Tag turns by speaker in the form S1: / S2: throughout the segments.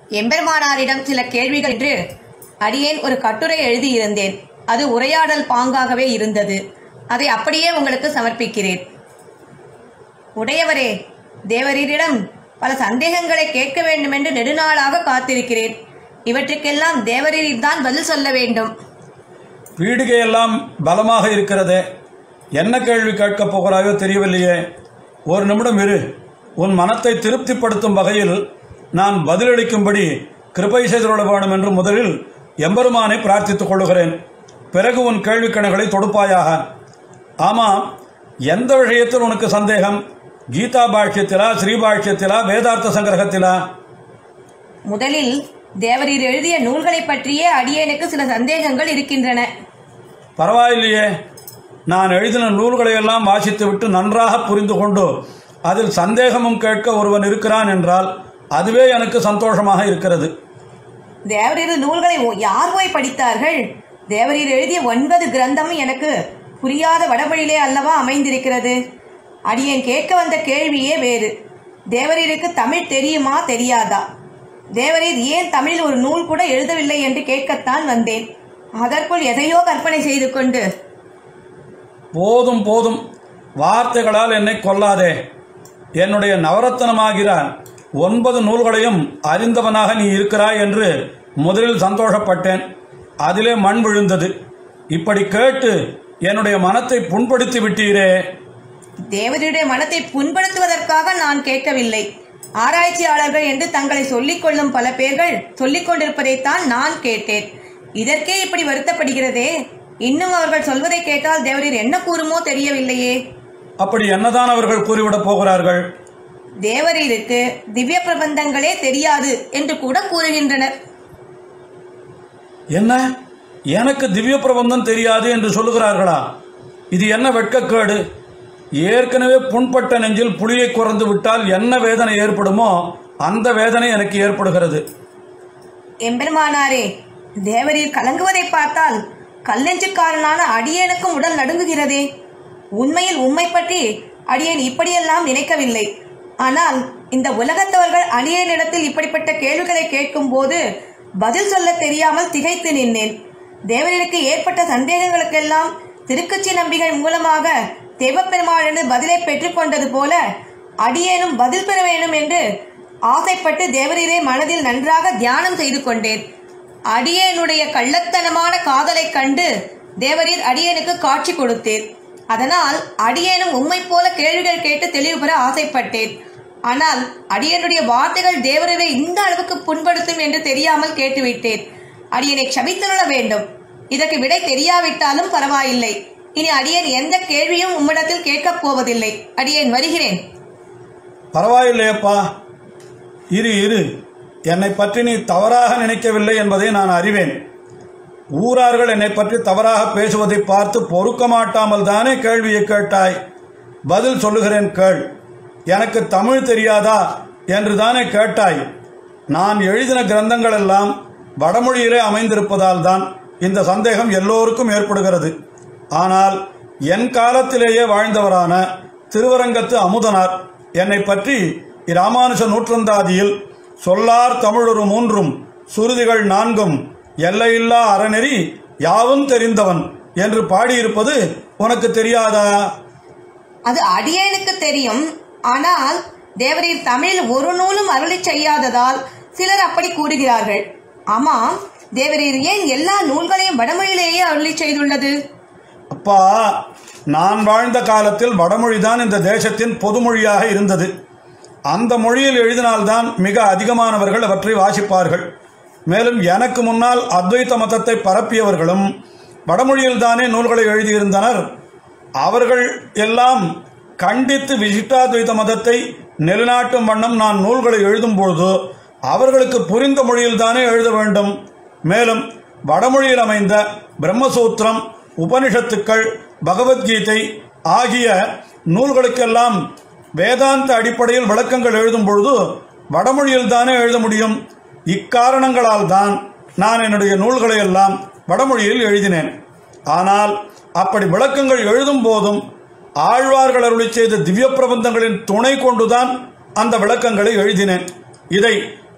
S1: எம்பெருமானாரிடம் சில கேள்விகள் என்று அடியேன் ஒரு கட்டுரை எழுதியிருந்தேன் அது உரையாடல் பாங்காகவே இருந்தது அதை அப்படியே உங்களுக்கு சமர்ப்பிக்கிறேன் உடையவரே தேவரீரிடம் பல சந்தேகங்களை கேட்க வேண்டுமென்று நெடுநாளாக காத்திருக்கிறேன் இவற்றுக்கெல்லாம் தேவரீர் தான் பதில் சொல்ல வேண்டும்
S2: பீடிகையெல்லாம் பலமாக இருக்கிறதே என்ன கேள்வி கேட்கப் போகிறாயோ தெரியவில்லையே ஒரு நிமிடம் இரு உன் மனத்தை திருப்திப்படுத்தும் வகையில் நான் பதிலளிக்கும்படி கிருபை செய்துள்ள வேண்டும் என்று முதலில் எம்பெருமானை பிரார்த்தித்துக் கொள்ளுகிறேன் பிறகு உன் கேள்விக்கணைகளை தொடுப்பாயாக ஆமாம் எந்த விஷயத்தில் உனக்கு சந்தேகம் கீதா பாஷ்யத்திலா ஸ்ரீபாஷ்யத்திலா வேதார்த்த சங்கிரகத்திலா
S1: முதலில் தேவரீர் எழுதிய நூல்களைப் பற்றியே அடியேனுக்கு சில சந்தேகங்கள் இருக்கின்றன
S2: பரவாயில்லையே நான் எழுதின நூல்களை எல்லாம் வாசித்துவிட்டு நன்றாக புரிந்து கொண்டு அதில் சந்தேகமும் கேட்க ஒருவன் இருக்கிறான் என்றால் அதுவே எனக்கு சந்தோஷமாக இருக்கிறது
S1: தேவரீர் நூல்களை ஓ- யார் போய் படித்தார்கள் தேவரீர் எழுதிய ஒன்பது கிரந்தமும் எனக்கு புரியாத வடமொழியிலே அல்லவா அமைந்திருக்கிறது அடியேன் கேட்க வந்த கேள்வியே வேறு தேவரீருக்கு தமிழ் தெரியுமா தெரியாதா தேவரீர் ஏன் தமிழில் ஒரு நூல் கூட எழுதவில்லை என்று கேட்கத்தான் வந்தேன் அதற்குள் எதையோ கற்பனை செய்து கொண்டு
S2: போதும் போதும் வார்த்தைகளால் என்னை கொல்லாதே என்னுடைய நவரத்தனமாகிற ஒன்பது நூல்களையும் அறிந்தவனாக நீ இருக்கிறாய் என்று முதலில் சந்தோஷப்பட்டேன் அதிலே மண் விழுந்தது இப்படி கேட்டு என்னுடைய மனத்தை புண்படுத்தி விட்டீரே
S1: தேவரீருடைய மனத்தை புண்படுத்துவதற்காக நான் கேட்கவில்லை ஆராய்ச்சியாளர்கள் என்று தங்களை சொல்லிக் கொள்ளும் பல பேர்கள் சொல்லிக் கொண்டிருப்பதைத்தான் நான் கேட்டேன் இதற்கே இப்படி வருத்தப்படுகிறதே இன்னும் அவர்கள் சொல்வதை கேட்டால் தேவரீர் என்ன கூறுமோ தெரியவில்லையே
S2: அப்படி என்னதான் அவர்கள் கூறிவிடப் போகிறார்கள்
S1: தேவரீருக்கு திவ்ய பிரபந்தங்களே தெரியாது என்று கூட கூறுகின்றனர்
S2: என்ன எனக்கு திவ்ய பிரபந்தம் தெரியாது என்று சொல்லுகிறார்களா இது என்ன வெட்கக்கேடு ஏற்கனவே புண்பட்ட நெஞ்சில் புளியை குறைந்து விட்டால் என்ன வேதனை ஏற்படுமோ அந்த வேதனை எனக்கு ஏற்படுகிறது
S1: எம்பெருமானாரே தேவரீர் கலங்குவதை பார்த்தால் கல்லெஞ்சுக்காரனான அடியேனுக்கும் உடல் நடுங்குகிறதே உண்மையில் உம்மை பற்றி அடியேன் இப்படியெல்லாம் நினைக்கவில்லை ஆனால் இந்த உலகத்தவர்கள் அடியேனிடத்தில் இப்படிப்பட்ட கேள்விகளை கேட்கும்போது பதில் சொல்ல தெரியாமல் திகைத்து நின்றேன் தேவரீருக்கு ஏற்பட்ட சந்தேகங்களுக்கெல்லாம் திருக்கச்சி நம்பிகள் மூலமாக தேவப்பெருமாளிடம் பதிலை பெற்றுக்கொண்டது போல அடியேனும் பதில் பெற வேண்டும் என்று ஆசைப்பட்டு தேவரீரை மனதில் நன்றாக தியானம் செய்து கொண்டேன் அடியேனுடைய கள்ளத்தனமான காதலைக் கண்டு தேவரீர் அடியேனுக்கு காட்சி கொடுத்தீர் அதனால் அடியேனும் உம்மை போல கேள்விகள் கேட்டு தெளிவு பெற ஆசைப்பட்டேன் ஆனால் அடியனுடைய வார்த்தைகள் தேவரீரை இந்த அளவுக்கு புண்படுத்தும் என்று தெரியாமல் கேட்டுவிட்டேன் அடியனை க்ஷமித்துள்ள வேண்டும் இதற்கு விடை தெரியாவிட்டாலும் பரவாயில்லை இனி அடியேன் எந்த கேள்வியும் உம்மிடத்தில் கேட்கப் போவதில்லை அடியேன் வருகிறேன்
S2: பரவாயில்லையப்பா இரு இரு என்னை பற்றி நீ தவறாக நினைக்கவில்லை என்பதை நான் அறிவேன் ஊரார்கள் என்னை பற்றி தவறாக பேசுவதை பார்த்து பொறுக்க மாட்டாமல் தானே கேள்வியை கேட்டாய் பதில் சொல்லுகிறேன் கேள் எனக்கு தமிழ் தெரியாதா என்று தானே கேட்டாய் நான் எழுதின கிரந்தங்கள் எல்லாம் வடமொழியிலே அமைந்திருப்பதால் தான் இந்த சந்தேகம் எல்லோருக்கும் ஏற்படுகிறது ஆனால் என் காலத்திலேயே வாழ்ந்தவரான திருவரங்கத்து அமுதனார் என்னை பற்றி இராமானுஜ நூற்றந்தாதியில் சொல்லார் தமிழொரு மூன்றும் சுருதிகள் நான்கும் எல்லையில்லா அறநெறி யாவும் தெரிந்தவன் என்று பாடியிருப்பது உனக்கு தெரியாதா
S1: அது அடியேனுக்கு தெரியும் ஆனால் தேவரீர் தமிழில் ஒரு நூலும் அருளி செய்யாததால் சிலர் அப்படி கூறுகிறார்கள் ஆமாம் தேவரீர் ஏன் எல்லா நூல்களையும் வடமொழியிலேயே அருளி செய்துள்ளது
S2: அப்பா நான் வாழ்ந்த காலத்தில் வடமொழிதான் இந்த தேசத்தின் பொதுமொழியாக இருந்தது அந்த மொழியில் எழுதினால்தான் மிக அதிகமானவர்கள் அவற்றை வாசிப்பார்கள் மேலும் எனக்கு முன்னால் அத்வைத மதத்தை பரப்பியவர்களும் வடமொழியில்தானே நூல்களை எழுதியிருந்தனர் அவர்கள் எல்லாம் கண்டித்து விசிஷ்டாத்வைத மதத்தை நிலைநாட்டும் வண்ணம் நான் நூல்களை எழுதும் பொழுது அவர்களுக்கு புரிந்த மொழியில்தானே எழுத வேண்டும் மேலும் வடமொழியில் அமைந்த பிரம்மசூத்திரம் உபனிஷத்துக்கள் பகவத்கீதை ஆகிய நூல்களுக்கெல்லாம் வேதாந்த அடிப்படையில் விளக்கங்கள் எழுதும் பொழுது வடமொழியில் தானே எழுத முடியும் இக்காரணங்களால் தான் நான் என்னுடைய நூல்களை எல்லாம் வடமொழியில் எழுதினேன் ஆனால் அப்படி விளக்கங்கள் எழுதும் போதும் ஆழ்வார்கள் அருளி செய்த திவ்ய பிரபந்தங்களின் துணை கொண்டுதான் அந்த விளக்கங்களை எழுதினேன் இதை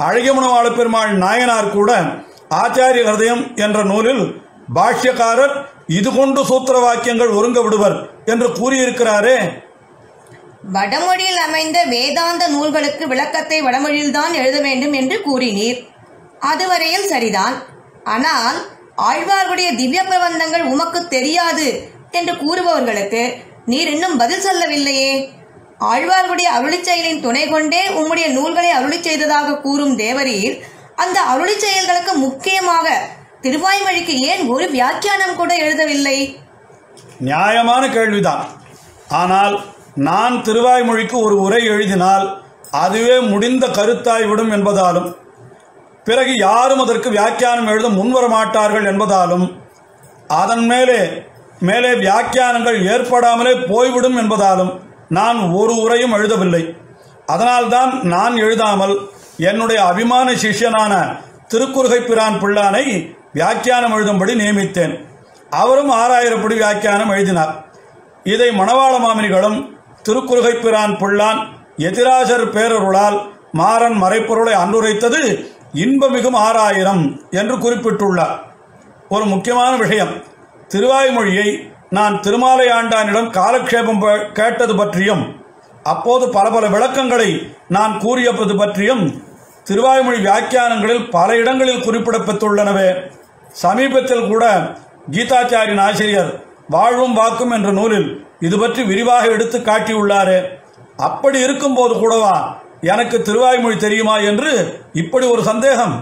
S2: அழகியமனவாள பெருமாள் நாயனார் கூட ஆச்சாரிய ஹிருதயம் என்ற நூலில் பாஷ்யக்காரர் இது கொண்டு சூத்திர வாக்கியங்கள் ஒருங்க விடுவர் என்று கூறியிருக்கிறாரே
S1: வடமொழியில் அமைந்த வேதாந்த நூல்களுக்கு விளக்கத்தை வடமொழியில்தான் எழுத வேண்டும் என்று கூறினீர் அதுவரையில் சரிதான் ஆனால் ஆழ்வார்களுடைய திவ்ய பிரபந்தங்கள் உமக்கு தெரியாது என்று கூறுபவர்களுக்கு நீர் இன்னும் பதில் சொல்லவில்லையே ஆழ்வார்களுடைய அருளிச் செயலின் துணை கொண்டே உம்முடைய நூல்களை அருளிச் செய்ததாக கூறும் தேவரீர் அந்த அருளிச் செயல்களுக்கு முக்கியமாக திருவாய்மொழிக்கு ஏன் ஒரு வியாக்கியானம் கூட எழுதவில்லை
S2: நியாயமான கேள்விதான் ஆனால் நான் திருவாய்மொழிக்கு ஒரு உரை எழுதினால் அதுவே முடிந்த கருத்தாய்விடும் என்பதாலும் பிறகு யாரும் அதற்கு வியாக்கியானம் எழுத முன்வர மாட்டார்கள் என்பதாலும் அதன் மேலே மேலே வியாக்கியானங்கள் ஏற்படாமலே போய்விடும் என்பதாலும் நான் ஒரு உரையும் எழுதவில்லை அதனால்தான் நான் எழுதாமல் என்னுடைய அபிமான சிஷ்யனான திருக்குறுகை பிரான் பிள்ளானை வியாக்கியானம் எழுதும்படி நியமித்தேன் அவரும் ஆறாயிரப்படி வியாக்கியானம் எழுதினார் இதை மணவாள மாமனிகளும் திருக்குறுகை பிரான் பிள்ளான் எதிராசர் பேரருளால் மாறன் மறைப்பொருளை அன்றுரைத்தது இன்பமிகும் ஆறாயிரம் என்று குறிப்பிட்டுள்ளார் ஒரு முக்கியமான விஷயம் திருவாய்மொழியை நான் திருமாலை ஆண்டானிடம் காலக்ஷேபம் ப- கேட்டது பற்றியும் அப்போது பல பல விளக்கங்களை நான் கூறியது பற்றியும் திருவாய்மொழி வியாக்கியானங்களில் பல இடங்களில் குறிப்பிடப்பட்டுள்ளனவே சமீபத்தில் கூட கீதாச்சாரியின் ஆசிரியர் வாழ்வும் வாக்கும் என்ற நூலில் இது பற்றி விரிவாக எடுத்து காட்டியுள்ளாரே அப்படி இருக்கும்போது கூடவா எனக்கு திருவாய்மொழி தெரியுமா என்று இப்படி ஒரு சந்தேகம்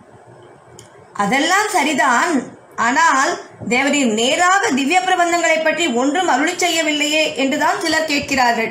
S1: அதெல்லாம் சரிதான் ஆனால் தேவரின் நேராக திவ்ய பிரபந்தங்களை பற்றி ஒன்றும் அருளிச் செய்யவில்லையே என்றுதான் சிலர் கேட்கிறார்கள்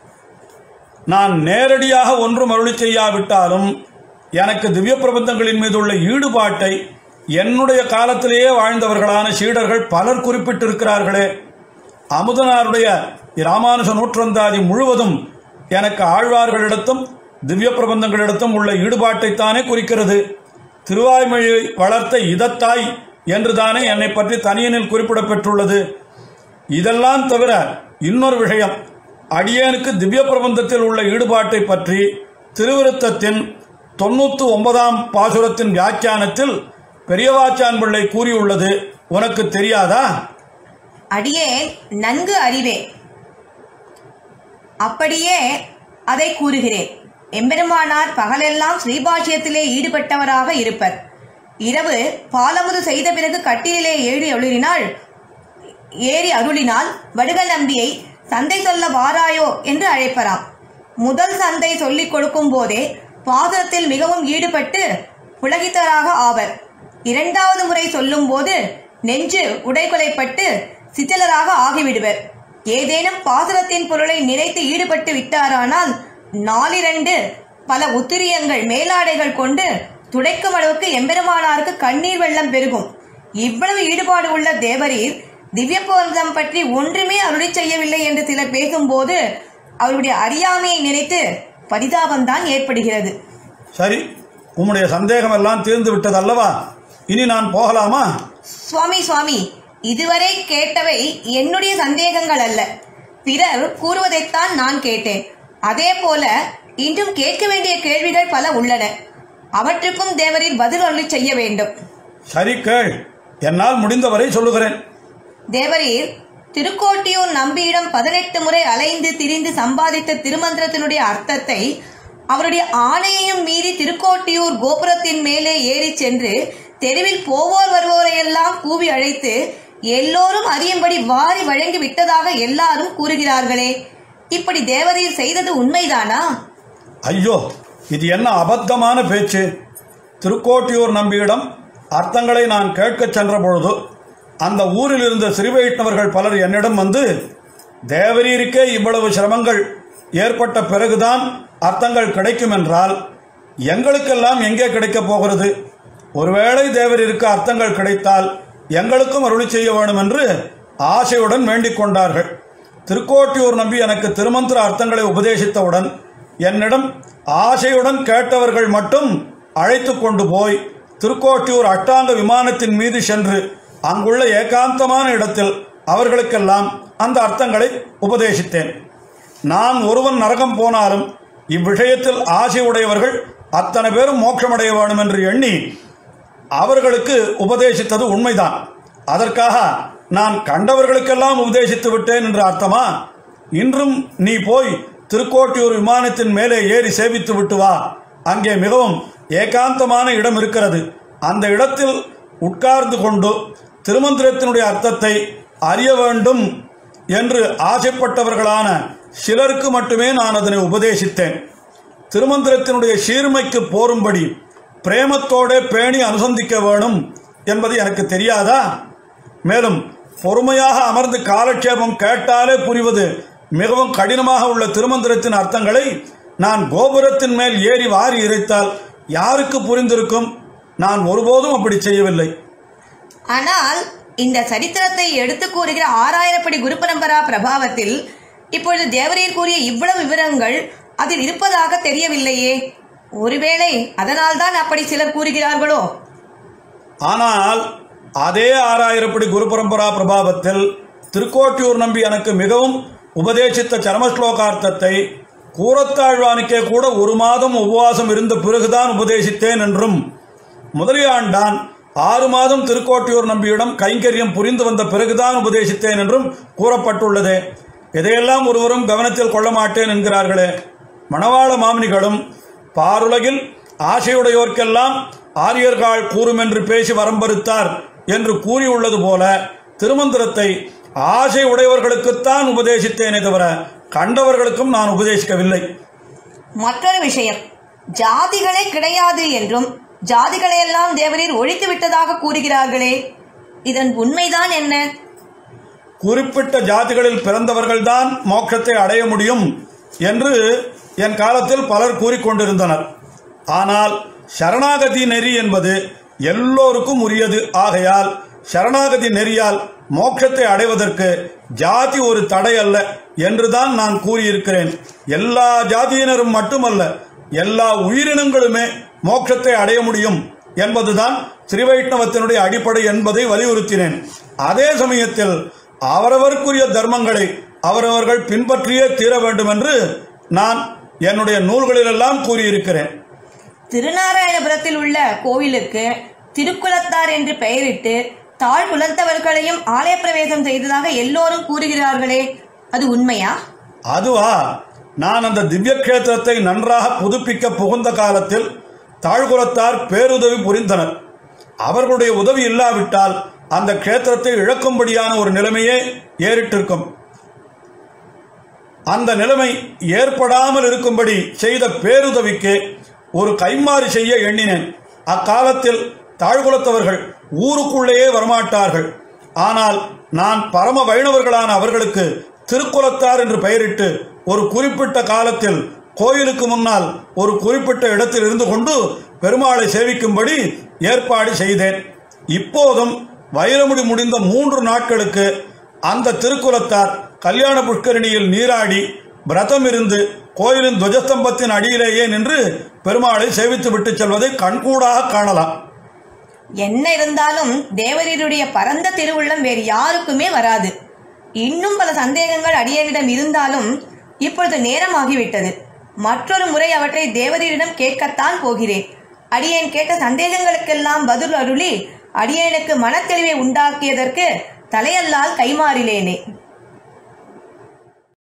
S2: நான் நேரடியாக ஒன்றும் அருளி செய்யாவிட்டாலும் எனக்கு திவ்ய பிரபந்தங்களின் மீது உள்ள ஈடுபாட்டை என்னுடைய காலத்திலேயே வாழ்ந்தவர்களான சீடர்கள் பலர் குறிப்பிட்டிருக்கிறார்களே அமுதனாருடைய இராமானுஜ நூற்றந்தாதி முழுவதும் எனக்கு ஆழ்வார்களிடத்தும் திவ்ய பிரபந்தங்களிடத்தும் உள்ள ஈடுபாட்டைத்தானே குறிக்கிறது திருவாய்மொழியை வளர்த்த இதத்தாய் என்றுதானே என்னை பற்றி தனியனில் குறிப்பிடப்பெற்றுள்ளது இதெல்லாம் தவிர இன்னொரு விஷயம் அடியேனுக்கு திவ்ய பிரபந்தத்தில் உள்ள ஈடுபாட்டை பற்றி திருவிருத்தத்தின் தொண்ணூத்து ஒன்பதாம் பாசுரத்தின் வியாக்கியானத்தில் பெரியவாச்சான் பிள்ளை கூறியுள்ளது உனக்கு தெரியாதா
S1: அடியேன் நன்கு அறிவேன் அப்படியே அதை கூறுகிறேன் எம்பெருமானார் பகலெல்லாம் ஸ்ரீபாஷ்யத்திலே ஈடுபட்டவராக இருப்பர் இரவு பாலமுது செய்த பிறகு கட்டிலே ஏறி அருளினால் ஏறி அருளினால் வடுக நம்பியை சந்தை சொல்ல வாராயோ என்று அழைப்பராம் முதல் சந்தை சொல்லிக் கொடுக்கும் போதே பாதத்தில் மிகவும் ஈடுபட்டு புலகித்தராக ஆவர் இரண்டாவது முறை சொல்லும்போது நெஞ்சு உடைகொலைப்பட்டு சிச்சலராக ஆகிவிடுவர் ஏதேனும் பாசுரத்தின் பொருளை நினைத்து ஈடுபட்டு விட்டாரானால் நாலிரண்டு பல உத்திரியங்கள் மேலாடைகள் கொண்டு துடைக்கும் அளவுக்கு எம்பெருமானாருக்கு கண்ணீர் வெள்ளம் பெருகும் இவ்வளவு ஈடுபாடு உள்ள தேவரீர் திவ்ய போர்தம் பற்றி ஒன்றுமே அருளிச் செய்யவில்லை என்று சிலர் பேசும்போது அவருடைய அறியாமையை நினைத்து பரிதாபம்தான் ஏற்படுகிறது
S2: சரி உம்முடைய சந்தேகம் எல்லாம் தீர்ந்து விட்டது அல்லவா இனி நான் போகலாமா
S1: சுவாமி சுவாமி இதுவரை கேட்டவை என்னுடைய சந்தேகங்கள் அல்ல பிறர் கூறுவதைத்தான் நான் கேட்டேன் அதே போல இன்றும் கேட்க வேண்டிய கேள்விகள் பல உள்ளன அவற்றுக்கும் தேவரில் பதில் அருளிச் செய்ய வேண்டும்
S2: சரி கேள் என்னால் முடிந்தவரை சொல்லுகிறேன்
S1: தேவரீர் திருக்கோட்டியூர் நம்பியிடம் பதினெட்டு முறை அலைந்து திரிந்து சம்பாதித்த திருமந்திரத்தினுடைய அர்த்தத்தை அவருடைய ஆணையையும் மீறி திருக்கோட்டியூர் கோபுரத்தின் மேலே ஏறிச் சென்று தெருவில் போவோர் வருவோரையெல்லாம் கூவி அழைத்து எல்லோரும் அறியும்படி வாரி வழங்கி விட்டதாக எல்லாரும் கூறுகிறார்களே இப்படி தேவரீர் செய்தது உண்மைதானா
S2: ஐயோ இது என்ன அபத்தமான பேச்சு திருக்கோட்டியூர் நம்பியிடம் அர்த்தங்களை நான் கேட்கச் சென்ற பொழுது அந்த ஊரில் இருந்த சிறுவைஷ்ணவர்கள் பலர் என்னிடம் வந்து தேவரீருக்கே இவ்வளவு சிரமங்கள் ஏற்பட்ட பிறகுதான் அர்த்தங்கள் கிடைக்கும் என்றால் எங்களுக்கெல்லாம் எங்கே கிடைக்கப் போகிறது ஒருவேளை தேவரீருக்கு அர்த்தங்கள் கிடைத்தால் எங்களுக்கும் அருளி செய்ய வேண்டும் என்று ஆசையுடன் வேண்டிக் கொண்டார்கள் திருக்கோட்டியூர் நம்பி எனக்கு திருமந்திர அர்த்தங்களை உபதேசித்தவுடன் என்னிடம் ஆசையுடன் கேட்டவர்கள் மட்டும் அழைத்து கொண்டு போய் திருக்கோட்டியூர் அட்டாங்க விமானத்தின் மீது சென்று அங்குள்ள ஏகாந்தமான இடத்தில் அவர்களுக்கெல்லாம் அந்த அர்த்தங்களை உபதேசித்தேன் நான் ஒருவன் நரகம் போனாலும் இவ்விஷயத்தில் ஆசை உடையவர்கள் அத்தனை பேரும் மோட்சமடைய வேணும் என்று எண்ணி அவர்களுக்கு உபதேசித்தது உண்மைதான் அதற்காக நான் கண்டவர்களுக்கெல்லாம் உபதேசித்து விட்டேன் என்று அர்த்தமா இன்றும் நீ போய் திருக்கோட்டியூர் விமானத்தின் மேலே ஏறி சேவித்து விட்டு வா அங்கே மிகவும் ஏகாந்தமான இடம் இருக்கிறது அந்த இடத்தில் உட்கார்ந்து கொண்டு திருமந்திரத்தினுடைய அர்த்தத்தை அறிய வேண்டும் என்று ஆசைப்பட்டவர்களான சிலருக்கு மட்டுமே நான் அதனை உபதேசித்தேன் திருமந்திரத்தினுடைய சீர்மைக்கு போரும்படி பிரேமத்தோட பேணி அனுசந்திக்க வேணும் என்பது எனக்கு தெரியாதா மேலும் பொறுமையாக அமர்ந்து காலட்சேபம் கேட்டாலே புரிவது மிகவும் கடினமாக உள்ள திருமந்திரத்தின் அர்த்தங்களை நான் கோபுரத்தின் மேல் ஏறி வாரி இறைத்தால் யாருக்கு புரிந்திருக்கும் நான் ஒருபோதும் அப்படி செய்யவில்லை
S1: ஆனால் இந்த சரித்திரத்தை எடுத்து கூறுகிற ஆறாயிரப்படி குரு பரம்பரா பிரபாவத்தில் இப்பொழுது தேவரீர் கூறிய இவ்வளவு விவரங்கள் அதில் இருப்பதாக தெரியவில்லையே ஒருவேளை அதனால்தான் அப்படி சிலர் கூறுகிறார்களோ
S2: ஆனால் அதே ஆறாயிரப்படி குரு பரம்பரா பிரபாவத்தில் திருக்கோட்டியூர் நம்பி எனக்கு மிகவும் உபதேசித்த சரமஸ்லோகார்த்தத்தை கூரத்தாழ்வானுக்கே கூட ஒரு மாதம் உபவாசம் இருந்த பிறகுதான் உபதேசித்தேன் என்றும் முதலியாண்டான் ஆறு மாதம் திருக்கோட்டியூர் நம்பியிடம் கைங்கரியம் புரிந்து வந்த பிறகுதான் உபதேசித்தேன் என்றும் கூறப்பட்டுள்ளது இதையெல்லாம் ஒருவரும் கவனத்தில் கொள்ள மாட்டேன் என்கிறார்களே மணவாள மாமனிகளும் பாருலகில் ஆசையுடையோர்க்கெல்லாம் ஆரியர்கள் கூறும் என்று பேசி வரம்பறுத்தார் என்று கூறியுள்ளது போல திருமந்திரத்தை ஆசை உடையவர்களுக்குத்தான் உபதேசித்தேனே தவிர கண்டவர்களுக்கும் நான் உபதேசிக்கவில்லை
S1: மற்றொரு விஷயம் ஜாதிகளே கிடையாது என்றும் ஜாதிகளையெல்லாம் தேவரீர் ஒழித்து விட்டதாக கூறுகிறார்களே இதன் உண்மைதான் என்ன
S2: குறிப்பிட்ட ஜாதிகளில் பிறந்தவர்கள்தான் மோட்சத்தை அடைய முடியும் என்று என் காலத்தில் பலர் கூறிக்கொண்டிருந்தனர் ஆனால் சரணாகதி நெறி என்பது எல்லோருக்கும் உரியது ஆகையால் சரணாகதி நெறியால் மோட்சத்தை அடைவதற்கு ஜாதி ஒரு தடை அல்ல என்றுதான் நான் கூறியிருக்கிறேன் எல்லா ஜாதியினரும் மட்டுமல்ல எல்லா உயிரினங்களுமே மோட்சத்தை அடைய முடியும் என்பதுதான் ஸ்ரீவைஷ்ணவத்தினுடைய அடிப்படை என்பதை வலியுறுத்தினேன் அதே சமயத்தில் அவரவருக்குரிய தர்மங்களை அவரவர்கள் பின்பற்றியே தீர வேண்டும் என்று நான் என்னுடைய நூல்களிலெல்லாம் கூறியிருக்கிறேன்
S1: திருநாராயணபுரத்தில் உள்ள கோவிலுக்கு திருக்குலத்தார் என்று பெயரிட்டு தாழ் குலத்தவர்களையும் ஆலய பிரவேசம் செய்ததாக எல்லோரும் கூறுகிறார்களே அது உண்மையா
S2: அதுவா நான் அந்த திவ்ய கஷேத்திரத்தை நன்றாக புதுப்பிக்க புகுந்த காலத்தில் தாழ்குலத்தார் பேருதவி புரிந்தனர் அவர்களுடைய உதவி இல்லாவிட்டால் அந்த க்ஷேத்திரத்தை இழக்கும்படியான ஒரு நிலைமையே ஏறிட்டிருக்கும் அந்த நிலைமை ஏற்படாமல் இருக்கும்படி செய்த பேருதவிக்கு ஒரு கைமாறு செய்ய எண்ணினேன் அக்காலத்தில் தாழ்குலத்தவர்கள் ஊருக்குள்ளேயே வரமாட்டார்கள் ஆனால் நான் பரம வைணவர்களான அவர்களுக்கு திருக்குலத்தார் என்று பெயரிட்டு ஒரு குறிப்பிட்ட காலத்தில் கோயிலுக்கு முன்னால் ஒரு குறிப்பிட்ட இடத்தில் இருந்து கொண்டு பெருமாளை சேவிக்கும்படி ஏற்பாடு செய்தேன் இப்போதும் வைரமுடி முடிந்த மூன்று நாட்களுக்கு அந்த திருக்குலத்தார் கல்யாண புஷ்கரிணியில் நீராடி விரதம் இருந்து கோயிலின் துவஜஸ்தம்பத்தின் அடியிலேயே நின்று பெருமாளை சேவித்து விட்டு செல்வதை கண்கூடாக காணலாம்
S1: என்ன இருந்தாலும் தேவரீருடைய பரந்த திருவுள்ளம் வேறு யாருக்குமே வராது இன்னும் பல சந்தேகங்கள் அடியனிடம் இருந்தாலும் இப்பொழுது நேரமாகிவிட்டது மற்றொரு முறை அவற்றை தேவரீரிடம் கேட்கத்தான் போகிறேன் அடியேன் கேட்ட சந்தேகங்களுக்கெல்லாம் பதில் அருளி அடியேனுக்கு மனத்தெளிவை உண்டாக்கியதற்கு தலையல்லால் கைமாறிலேனே